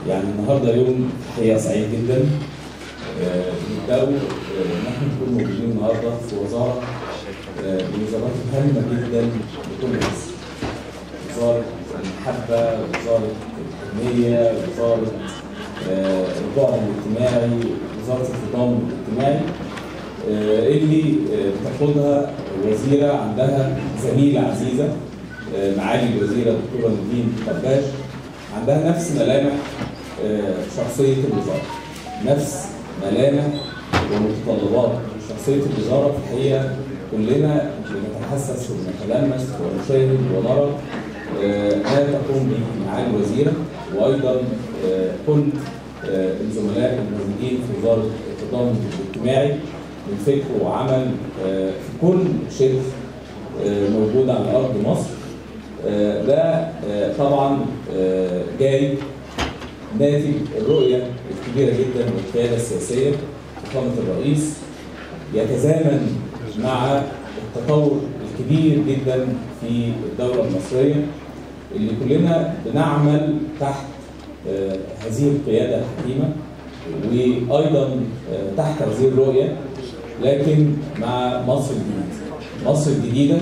يعني النهارده يوم حقيقه سعيد جدا آه، نبداوا آه، ان احنا نكون موجودين النهارده في وزاره آه، من الوزارات الهامه جدا لكل مصر. وزاره المحبه، وزاره التنميه، وزاره آه، البعد الاجتماعي، وزاره التضامن الاجتماعي آه، اللي آه، بتاخدها وزيره عندها زميله عزيزه آه، معالي الوزيره الدكتوره نادين قباش عندها نفس ملامح آه، شخصيه الوزاره نفس ملامح ومتطلبات شخصيه الوزاره في الحقيقه كلنا بنتحسس ونتلمس ونشاهد ونرى آه، ما تقوم به معالي الوزيره وايضا آه، كل آه، الزملاء الموجودين في وزاره التضامن الاجتماعي من فكر وعمل آه، في كل شركه آه، موجوده على ارض مصر آه، ده آه، طبعا آه، جاي ناتج الرؤيه الكبيره جدا للقياده السياسيه فخامه الرئيس يتزامن مع التطور الكبير جدا في الدوله المصريه اللي كلنا بنعمل تحت آه، هذه القياده الحكيمه وايضا آه، تحت هذه الرؤيه لكن مع مصر الجديده. مصر الجديده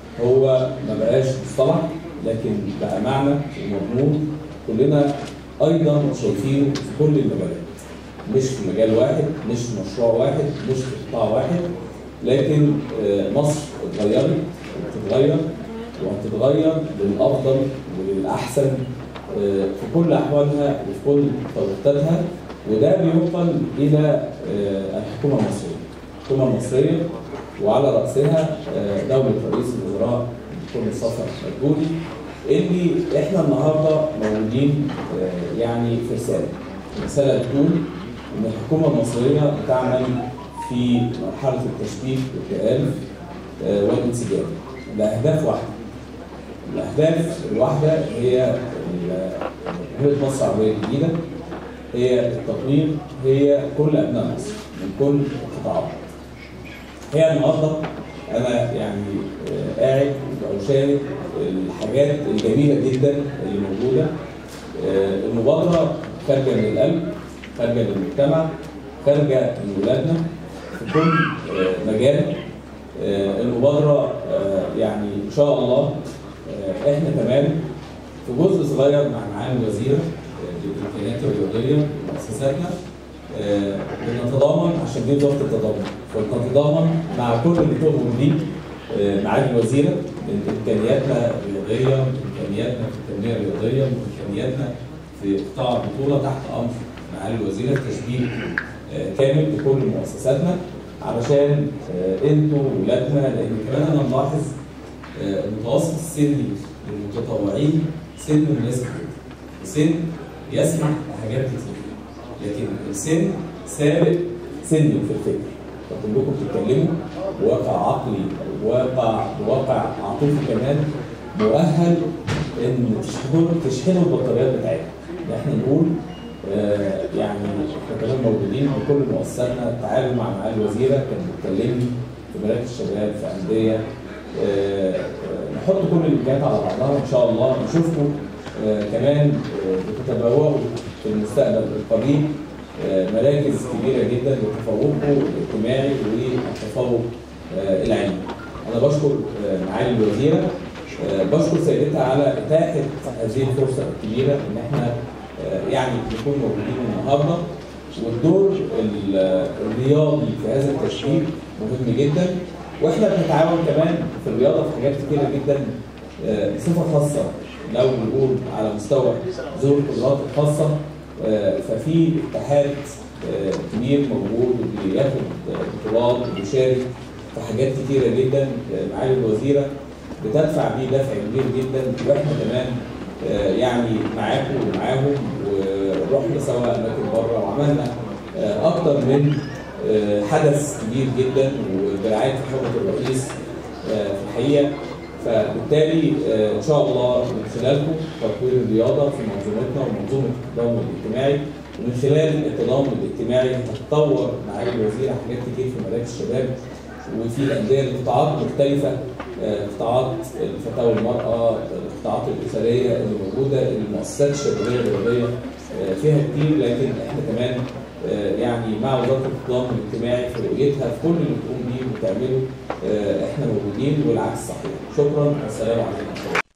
هو ما بقاش مصطلح لكن بقى معنى ومضمون كلنا ايضا شايفينه في كل المجالات. مش في مجال واحد، مش في مشروع واحد، مش في قطاع واحد، لكن آه، مصر اتغيرت وبتتغير وهتتغير للافضل وللاحسن آه، في كل احوالها وفي كل توقيتاتها وده بينقل الى آه، الحكومه المصريه. الحكومه المصريه وعلى راسها آه، دوله رئيس الوزراء الدكتور مصطفى مدبولي اللي احنا النهارده موجودين آه، يعني في رساله. الرساله بتقول ان الحكومه المصريه بتعمل في مرحله التشبيك والتآلف آه، والانسجام لاهداف واحده. الاهداف الواحده هي ال- جمهوريه مصر العربيه الجديده هي التطوير هي كل ابناء مصر من كل القطاعات. هي النهارده انا يعني آه، قاعد وبشاهد الحاجات الجميله جدا اللي موجوده آه، المبادره خارجه من القلب خارجه من المجتمع خارجه من ولادنا في كل آه، مجال آه، المبادره آه، يعني ان شاء الله آه، احنا كمان في جزء صغير مع معالي الوزيره آه، للامكانيات الرياضيه ومؤسساتنا آه، بنتضامن عشان دي وزاره التضامن فبنتضامن مع كل اللي تؤمن بيه آه، معالي الوزيره من امكانياتنا الرياضيه من امكانياتنا في التنميه الرياضيه من امكانياتنا في قطاع البطوله تحت امر معالي الوزيره تشبيه آه، كامل لكل مؤسساتنا علشان آه، انتوا ولادنا لان كمان انا ملاحظ آه، المتوسط السني للمتطوعين سن مناسب جدا سن يسمح بحاجات كتير لكن السن سابق سن في الفكر فكلكم بتتكلموا بواقع عقلي واقع بواقع عاطفي كمان مؤهل ان تشحنوا تشحنوا البطاريات بتاعتكم ان احنا نقول آه يعني احنا كمان موجودين بكل مؤسساتنا التعامل مع معالي الوزيره كان بتكلمني في مراكز الشباب في انديه آه، آه، نحط كل الامكانيات على بعضها ان شاء الله نشوفكم آه، كمان آه، بتتبوأوا في المستقبل القريب آه، مراكز كبيره جدا لتفوقكم الاجتماعي والتفوق آه، العلمي. انا بشكر آه، معالي الوزيره آه، بشكر سيدتها على اتاحه هذه الفرصه الكبيره ان احنا آه، يعني نكون موجودين النهارده والدور ال- الرياضي في هذا التشكيل مهم جدا واحنا بنتعاون كمان في الرياضه في حاجات كتيره جدا آه، بصفه خاصه لو بنقول على مستوى ذوي القدرات الخاصه آه، ففي اتحاد آه، كبير موجود بياخد آه، بطولات وبيشارك في حاجات كتيره جدا آه، معالي الوزيره بتدفع بيه دفع كبير جدا واحنا كمان آه، يعني معاكم ومعاهم ورحنا سوا اماكن بره وعملنا آه، اكتر من آه، حدث كبير جدا وبرعايه فخامه الرئيس آه، في الحقيقه فبالتالي آه، ان شاء الله من خلالكم تطوير الرياضه في منظومتنا ومنظومه التضامن الاجتماعي ومن خلال التضامن الاجتماعي هتطور معالي الوزيره حاجات كتير في مراكز الشباب وفي الانديه لقطاعات مختلفه آه، قطاعات فتاوى المراه القطاعات الاسريه اللي موجوده المؤسسات الشبابيه الرياضيه آه، فيها كتير لكن احنا كمان آه، يعني مع وزاره التضامن الاجتماعي في رؤيتها في كل اللي بتقوم بيه وبتعمله آه، احنا موجودين والعكس صحيح شكرا والسلام عليكم